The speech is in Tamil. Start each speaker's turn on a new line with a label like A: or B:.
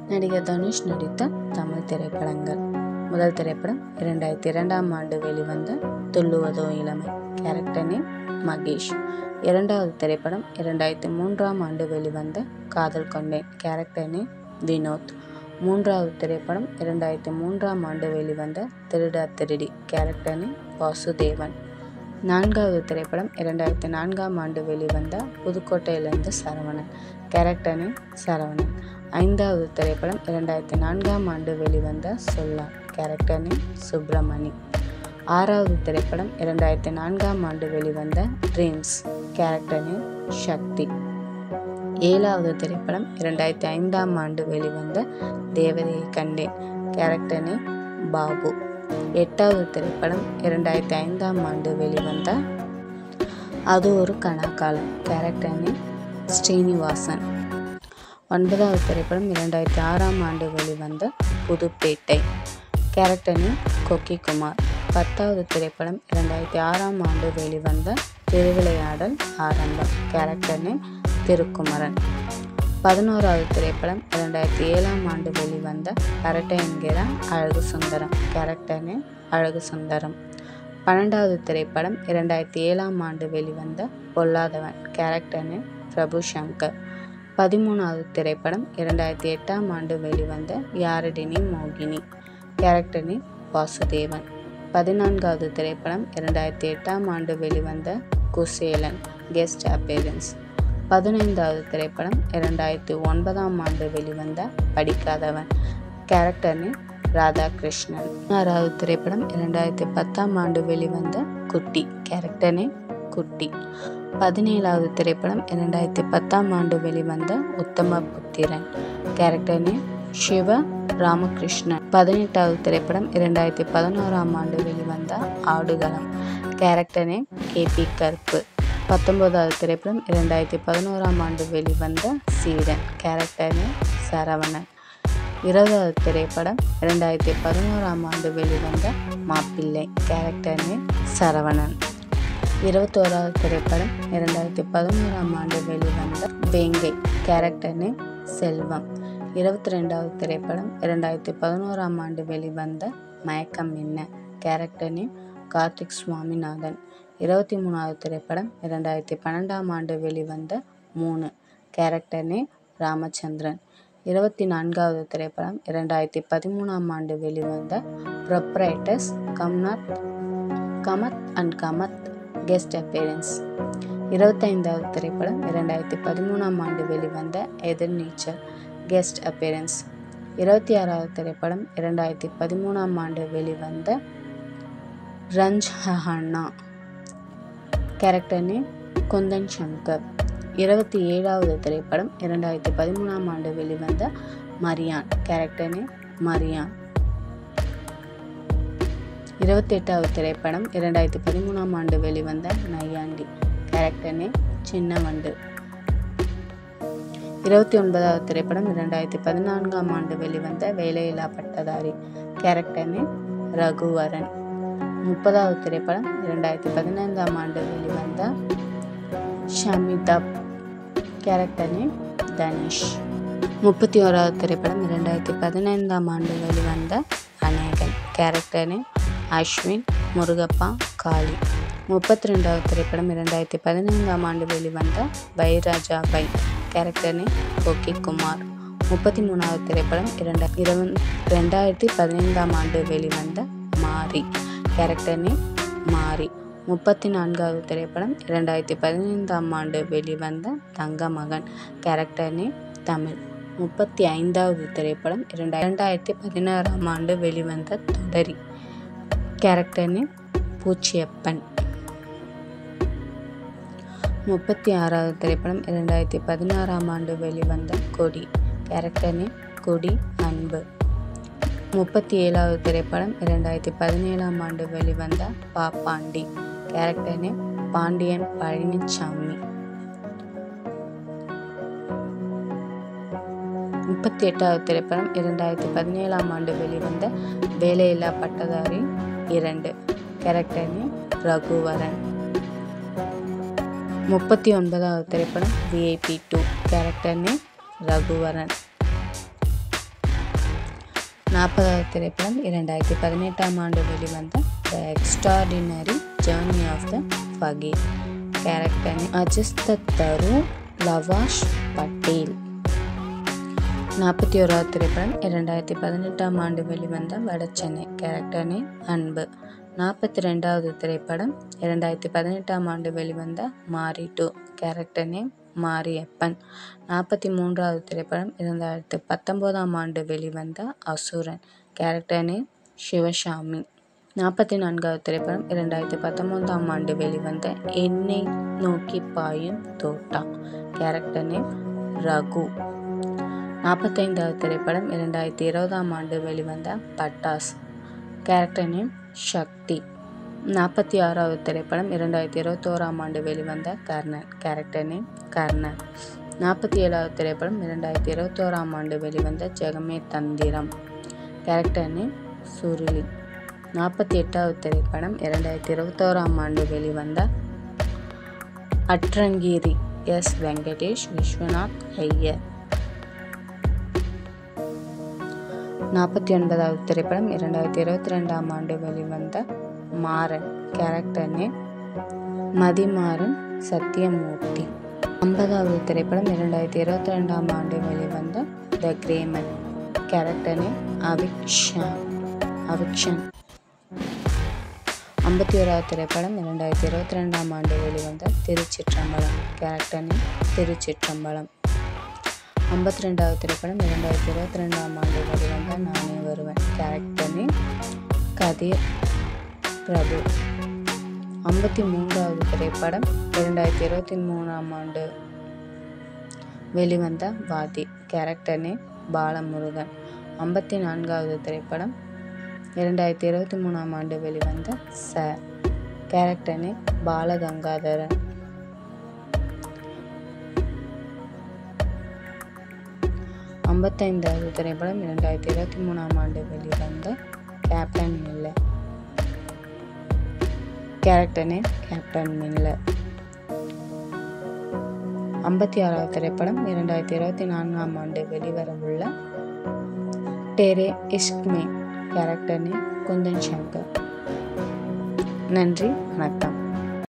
A: நடிகர் தனுஷ் நடித்த தமிழ் திரைப்படங்கள் முதல் திரைப்படம் இரண்டாயிரத்தி இரண்டாம் ஆண்டு வெளிவந்த துள்ளுவதோ இளமை கேரக்டர் நேம் மகேஷ் இரண்டாவது திரைப்படம் இரண்டாயிரத்தி மூன்றாம் ஆண்டு வெளிவந்த காதல் கொண்டேன் கேரக்டர் நேம் வினோத் மூன்றாவது திரைப்படம் இரண்டாயிரத்தி மூன்றாம் ஆண்டு வெளிவந்த திருடா திருடி கேரக்டர் நேம் வாசுதேவன் நான்காவது திரைப்படம் இரண்டாயிரத்தி நான்காம் ஆண்டு வெளிவந்த புதுக்கோட்டையிலிருந்து சரவணன் கேரக்டர் நேம் சரவணன் ஐந்தாவது திரைப்படம் இரண்டாயிரத்தி நான்காம் ஆண்டு வெளிவந்த சொல்லா கேரக்டர் நேம் சுப்பிரமணி ஆறாவது திரைப்படம் இரண்டாயிரத்தி நான்காம் ஆண்டு வெளிவந்த ட்ரீம்ஸ் கேரக்டர் நேம் சக்தி ஏழாவது திரைப்படம் இரண்டாயிரத்தி ஐந்தாம் ஆண்டு வெளிவந்த தேவதையை கண்டேன் கேரக்டர் நேம் பாபு எட்டாவது திரைப்படம் இரண்டாயிரத்தி ஐந்தாம் ஆண்டு வெளிவந்த அது ஒரு கணக்காலம் கேரக்டர் நேம் ஸ்ரீனிவாசன் ஒன்பதாவது திரைப்படம் இரண்டாயிரத்தி ஆறாம் ஆண்டு வெளிவந்த புதுப்பேட்டை கேரக்டர் நேம் கொக்கி குமார் பத்தாவது திரைப்படம் இரண்டாயிரத்தி ஆறாம் ஆண்டு வெளிவந்த திருவிளையாடல் ஆரம்பம் கேரக்டர் நேம் திருக்குமரன் பதினோராவது திரைப்படம் இரண்டாயிரத்தி ஏழாம் ஆண்டு வெளிவந்த அரட்டை என்கிற அழகு சுந்தரம் கேரக்டர் நேம் அழகு சுந்தரம் பன்னெண்டாவது திரைப்படம் இரண்டாயிரத்தி ஏழாம் ஆண்டு வெளிவந்த பொல்லாதவன் கேரக்டர் நேம் பிரபு சங்கர் பதிமூணாவது திரைப்படம் இரண்டாயிரத்தி எட்டாம் ஆண்டு வெளிவந்த யாரடினி மோகினி கேரக்டர் நேம் வாசுதேவன் பதினான்காவது திரைப்படம் இரண்டாயிரத்தி எட்டாம் ஆண்டு வெளிவந்த குசேலன் கெஸ்ட் அப்பேரன்ஸ் பதினைந்தாவது திரைப்படம் இரண்டாயிரத்தி ஒன்பதாம் ஆண்டு வெளிவந்த படிக்காதவன் கேரக்டர் நேம் ராதாகிருஷ்ணன் ஆறாவது திரைப்படம் இரண்டாயிரத்தி பத்தாம் ஆண்டு வெளிவந்த குட்டி கேரக்டர் நேம் குட்டி பதினேழாவது திரைப்படம் இரண்டாயிரத்தி பத்தாம் ஆண்டு வெளிவந்த உத்தம புத்திரன் கேரக்டர் நேம் சிவ ராமகிருஷ்ணன் பதினெட்டாவது திரைப்படம் இரண்டாயிரத்தி பதினோராம் ஆண்டு வெளிவந்த ஆடுகளம் கேரக்டர் நேம் கேபி கருப்பு பத்தொன்பதாவது திரைப்படம் இரண்டாயிரத்தி பதினோராம் ஆண்டு வெளிவந்த சீடன் கேரக்டர் நேம் சரவணன் இருபதாவது திரைப்படம் இரண்டாயிரத்தி பதினோராம் ஆண்டு வெளிவந்த மாப்பிள்ளை கேரக்டர் நேம் சரவணன் இருபத்தோராவது திரைப்படம் இரண்டாயிரத்தி பதினோராம் ஆண்டு வெளிவந்த வேங்கை கேரக்டர் நேம் செல்வம் இருபத்தி ரெண்டாவது திரைப்படம் இரண்டாயிரத்தி பதினோராம் ஆண்டு வெளிவந்த மயக்கம் என்ன கேரக்டர் நேம் கார்த்திக் சுவாமிநாதன் இருபத்தி மூணாவது திரைப்படம் இரண்டாயிரத்தி பன்னெண்டாம் ஆண்டு வெளிவந்த மூணு கேரக்டர் நேம் ராமச்சந்திரன் இருபத்தி நான்காவது திரைப்படம் இரண்டாயிரத்தி பதிமூணாம் ஆண்டு வெளிவந்த proprietors Kammath Kammath and Kammath guest appearance இருபத்தைந்தாவது திரைப்படம் இரண்டாயிரத்தி பதிமூணாம் ஆண்டு வெளிவந்த எதிர்நீச்சல் கெஸ்ட் அப்பேரன்ஸ் இருபத்தி ஆறாவது திரைப்படம் இரண்டாயிரத்தி பதிமூணாம் ஆண்டு வெளிவந்த Raanjhanaa character name Kundan Shankar இருபத்தி ஏழாவது திரைப்படம் இரண்டாயிரத்தி பதிமூணாம் ஆண்டு வெளிவந்த மரியான் கேரக்டர் நேம் மரியான் இருபத்தி எட்டாவது திரைப்படம் இரண்டாயிரத்தி பதிமூணாம் ஆண்டு வெளிவந்த நையாண்டி கேரக்டர் நேம் சின்ன வண்டு இருபத்தி ஒன்பதாவது திரைப்படம் இரண்டாயிரத்தி பதினான்காம் ஆண்டு வெளிவந்த வேலையில்லா பட்டதாரி கேரக்டர் நேம் ரகுவரன் முப்பதாவது திரைப்படம் இரண்டாயிரத்தி பதினைந்தாம் ஆண்டு வெளிவந்த ஷமிதப் கேரக்டர் நேம் தனிஷ் முப்பத்தி ஓராவது திரைப்படம் இரண்டாயிரத்தி பதினைந்தாம் ஆண்டு வெளிவந்த அநேகன் கேரக்டர் நேம் அஸ்வின் முருகப்பா காளி முப்பத்தி ரெண்டாவது திரைப்படம் இரண்டாயிரத்தி பதினைந்தாம் ஆண்டு வெளிவந்த பைராஜா பை கேரக்டர் நேம் கோகி குமார் முப்பத்தி மூணாவது திரைப்படம் இரண்டா இருவ ரெண்டாயிரத்தி பதினைந்தாம் ஆண்டு வெளிவந்த மாரி கேரக்டர் நேம் மாரி முப்பத்தி நான்காவது திரைப்படம் இரண்டாயிரத்தி பதினைந்தாம் ஆண்டு வெளிவந்த தங்க மகன் கேரக்டர் நேம் தமிழ் முப்பத்தி ஐந்தாவது திரைப்படம் இரண்டா இரண்டாயிரத்தி பதினாறாம் ஆண்டு வெளிவந்த தொடரி கேரக்டர் நேம் பூச்சியப்பன் முப்பத்தி ஆறாவது திரைப்படம் இரண்டாயிரத்தி பதினாறாம் ஆண்டு வெளிவந்த கொடி கேரக்டர் நேம் கொடி அன்பு முப்பத்தி ஏழாவது திரைப்படம் இரண்டாயிரத்தி பதினேழாம் ஆண்டு வெளிவந்த பாப்பாண்டி கேரக்டர் நேம் பாண்டியன் பழனிசாமி முப்பத்தி எட்டாவது திரைப்படம் இரண்டாயிரத்தி பதினேழாம் ஆண்டு வெளிவந்த வேலையில்லா பட்டதாரி இரண்டு கேரக்டர் நேம் ரகுவரன் முப்பத்தி ஒன்பதாவது திரைப்படம் VIP two character name Raghuvaran நாற்பதாவது திரைப்படம் இரண்டாயிரத்தி பதினெட்டாம் ஆண்டு வெளிவந்த the extraordinary journey of the fakir character Ajatashatru Lavash Patel நாற்பத்தி ஓராவது திரைப்படம் இரண்டாயிரத்தி பதினெட்டாம் ஆண்டு வெளிவந்த வடச்சென்னை கேரக்டர் நேம் அன்பு நாற்பத்தி ரெண்டாவது திரைப்படம் இரண்டாயிரத்தி பதினெட்டாம் ஆண்டு வெளிவந்த மாரி டூ கேரக்டர் நேம் மாரியப்பன் நாற்பத்தி மூன்றாவது திரைப்படம் இரண்டாயிரத்தி பத்தொம்போதாம் ஆண்டு வெளிவந்த அசுரன் கேரக்டர் நேம் சிவசாமி நாற்பத்தி நான்காவது திரைப்படம் இரண்டாயிரத்தி பத்தொம்போதாம் ஆண்டு வெளிவந்த என்னை நோக்கி பாயும் தோட்டா கேரக்டர் நேம் ரகு நாற்பத்தைந்தாவது திரைப்படம் இரண்டாயிரத்தி இருபதாம் ஆண்டு வெளிவந்த பட்டாஸ் கேரக்டர் நேம் சக்தி நாற்பத்தி ஆறாவது திரைப்படம் இரண்டாயிரத்தி இருபத்தோராம் ஆண்டு வெளிவந்த கர்ணன் கேரக்டர் நேம் கர்ணன் நாற்பத்தி ஏழாவது திரைப்படம் இரண்டாயிரத்தி இருபத்தோராம் ஆண்டு வெளிவந்த ஜெகமே தந்திரம் கேரக்டர் நேம் சுருளி நாற்பத்தி எட்டாவது திரைப்படம் இரண்டாயிரத்தி இருபத்தோராம் ஆண்டு வெளிவந்த அட்ரங்கீரி எஸ் வெங்கடேஷ் விஸ்வநாத் ஐயர் நாற்பத்தி ஒன்பதாவது திரைப்படம் இரண்டாயிரத்தி இருபத்தி ரெண்டாம் ஆண்டு வெளிவந்த மாறன் கேரக்டர் நேம் மதிமாறன் சத்யமூர்த்தி ஐம்பதாவது திரைப்படம் இரண்டாயிரத்தி இருபத்தி ரெண்டாம் ஆண்டு வெளிவந்த த கிரேமன் கேரக்டர் நேம் அவிக்ஷன் அவிக்ஷன் ஐம்பத்தி ஓராவது திரைப்படம் இரண்டாயிரத்தி இருபத்தி ரெண்டாம் ஆண்டு வெளிவந்த திருச்சிற்றம்பலம் கேரக்டர் நேம் திருச்சிற்றம்பலம் ஐம்பத்தி ரெண்டாவது திரைப்படம் இரண்டாயிரத்தி இருபத்தி ரெண்டாம் ஆண்டு வெளிவந்த நானே வருவன் கேரக்டர் நேம் கதிர் பிரபு ஐம்பத்தி மூன்றாவது திரைப்படம் இரண்டாயிரத்தி இருபத்தி மூணாம் ஆண்டு வெளிவந்த வாதி கேரக்டர் நேம் பாலமுருகன் ஐம்பத்தி நான்காவது திரைப்படம் இரண்டாயிரத்தி இருபத்தி மூணாம் ஆண்டு வெளிவந்த ச கேரக்டர் நேம் பாலகங்காதரன் ஐம்பத்தைந்தாவது திரைப்படம் இரண்டாயிரத்தி இருபத்தி மூணாம் ஆண்டு வெளிவந்த captain Miller character name captain Miller ஐம்பத்தி ஆறாவது திரைப்படம் இரண்டாயிரத்தி இருபத்தி நான்காம் ஆண்டு வெளிவரவுள்ள டெரே இஷ்க்மே கேரக்டர் நேம் குந்தன் சங்கர் நன்றி வணக்கம்